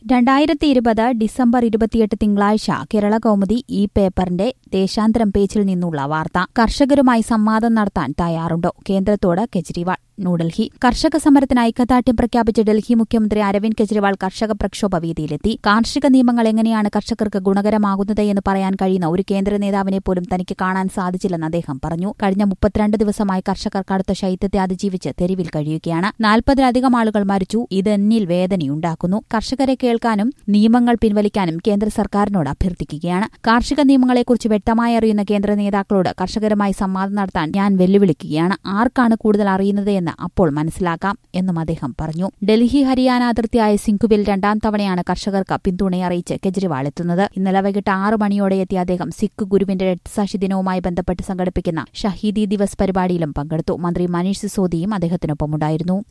രണ്ടായിരത്തി ഇരുപത് ഡിസംബർ ഇരുപത്തിയെട്ട് തിങ്കളാഴ്ച കേരള കൗമുദി ഈ പേപ്പറിന്റെ ദേശാന്തരം പേജിൽ നിന്നുള്ള വാർത്ത കർഷകരുമായി സംവാദം നടത്താൻ തയ്യാറുണ്ടോ കേന്ദ്രത്തോട് കെജ്രിവാൾ ന്യൂഡൽഹി കർഷക സമരത്തിന് ഐക്യദാർഢ്യം പ്രഖ്യാപിച്ച ഡൽഹി മുഖ്യമന്ത്രി അരവിന്ദ് കെജ്രിവാൾ കർഷക പ്രക്ഷോഭ വേദിയിലെത്തി കാർഷിക നിയമങ്ങൾ എങ്ങനെയാണ് കർഷകർക്ക് ഗുണകരമാകുന്നത് എന്ന് പറയാൻ കഴിയുന്ന ഒരു കേന്ദ്ര നേതാവിനെ പോലും തനിക്ക് കാണാൻ സാധിച്ചില്ലെന്ന് അദ്ദേഹം പറഞ്ഞു കഴിഞ്ഞ മുപ്പത്തിരണ്ട് ദിവസമായി കർഷകർ കടുത്ത ശൈത്യത്തെ അതിജീവിച്ച് തെരുവിൽ കഴിയുകയാണ് നാൽപ്പതിലധികം ആളുകൾ മരിച്ചു ഇത് എന്നിൽ വേദനയുണ്ടാക്കുന്നു കർഷകരെ കേൾക്കാനും നിയമങ്ങൾ പിൻവലിക്കാനും കേന്ദ്ര സർക്കാരിനോട് അഭ്യർത്ഥിക്കുകയാണ് കാർഷിക നിയമങ്ങളെക്കുറിച്ച് വ്യക്തമായി അറിയുന്ന കേന്ദ്ര നേതാക്കളോട് കർഷകരുമായി സംവാദം നടത്താൻ ഞാൻ വെല്ലുവിളിക്കുകയാണ് ആർക്കാണ് കൂടുതൽ അറിയുന്നത് എന്ന് അപ്പോൾ മനസ്സിലാക്കാം എന്നും അദ്ദേഹം പറഞ്ഞു ഡൽഹി ഹരിയാന അതിർത്തിയായ സിംഘുവിൽ രണ്ടാം തവണയാണ് കർഷകർക്ക് പിന്തുണയറിയിച്ച് കെജ്രിവാൾ എത്തുന്നത് ഇന്നലെ വൈകിട്ട് ആറ് മണിയോടെ എത്തിയ അദ്ദേഹം സിഖ് ഗുരുവിന്റെ രക്തസാക്ഷി ദിനവുമായി ബന്ധപ്പെട്ട് സംഘടിപ്പിക്കുന്ന ഷഹീദി ദിവസ് പരിപാടിയിലും പങ്കെടുത്തു മന്ത്രി മനീഷ് സിസോദിയും അദ്ദേഹത്തിനൊപ്പമുണ്ടായിരുന്നു